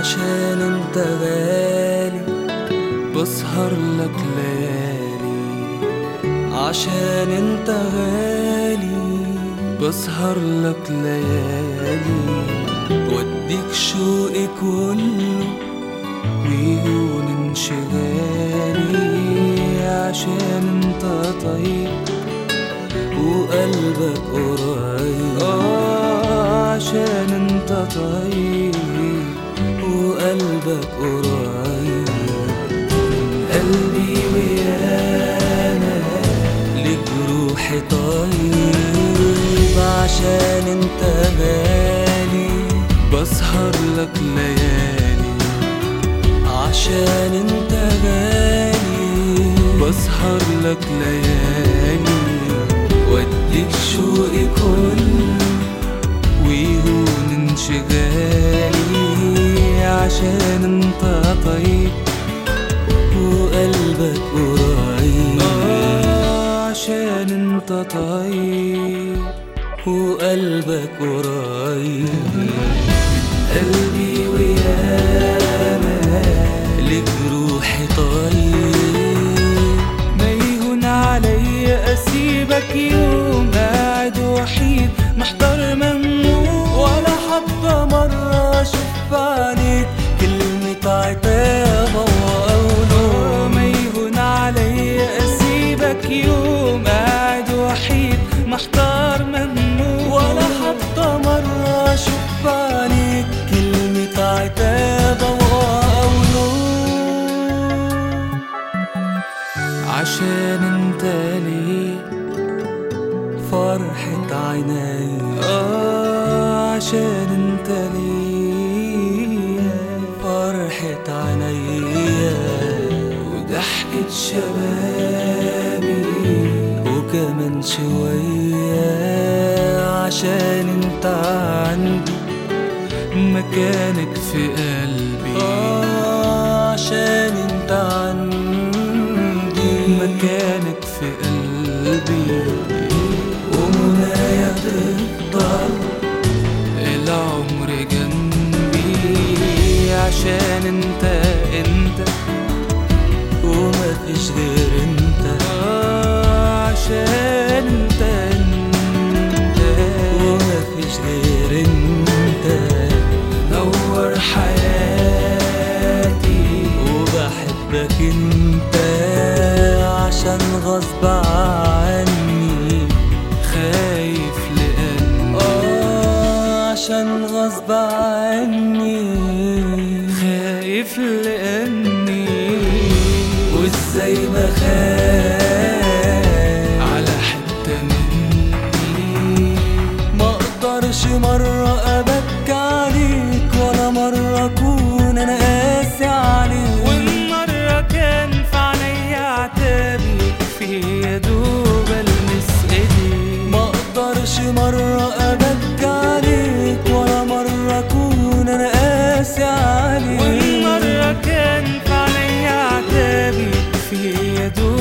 عشان انت غالي بسهر لك ليالي عشان انت غالي بسهر لك ليالي وديك شوقي كله ويهون انشغالي عشان انت طيب وقلبك قريب آه عشان انت طيب وقلبك قريب من قلبي ويانا لك روحي طيب عشان انت غالي بسهر لك ليالي عشان انت غالي بسهر لك ليالي وديك شوقي كله ويهون انشغالي عشان انت طيب وقلبك قريب آه عشان انت طيب وقلبك قريب من قلبي ويانا لك روحي طيب ما يهون عليا اسيبك يوم قاعد وحيد محضر ممنوع ولا حتى مرة اشوف عليك كلمة عتاب وقوله ما يهون عليا اسيبك يوم قاعد وحيد محتار ممنوع ولا حتى مرة اشوف عليك كلمة عتاب وقوله عشان انت ليه فرحة عيني آه عشان انت ليه فرحة عيني وضحكة شبابي وكمان شوية عشان انت عندي مكانك في قلبي آه عشان انت عندي مكانك في قلبي ومنايا تفضل العمر جنبي عشان انت انت وما فيش غير انت آه عشان انت انت وما فيش غير انت نور حياتي وبحبك انت عشان غصب عني خايف لأني آه عشان غصب عني خايف لأني وازاي بخاف على حتة مني ما اقدرش مرة ابكي عليك ولا مرة اكون انا قاسي عليك وان مرة كان في عينيا عتابي في يا دوب المس ايديك ما اقدرش مرة ابكي عليك ولا مرة اكون انا قاسي عليك وان مرة كان في عينيا عتابي في يا دوب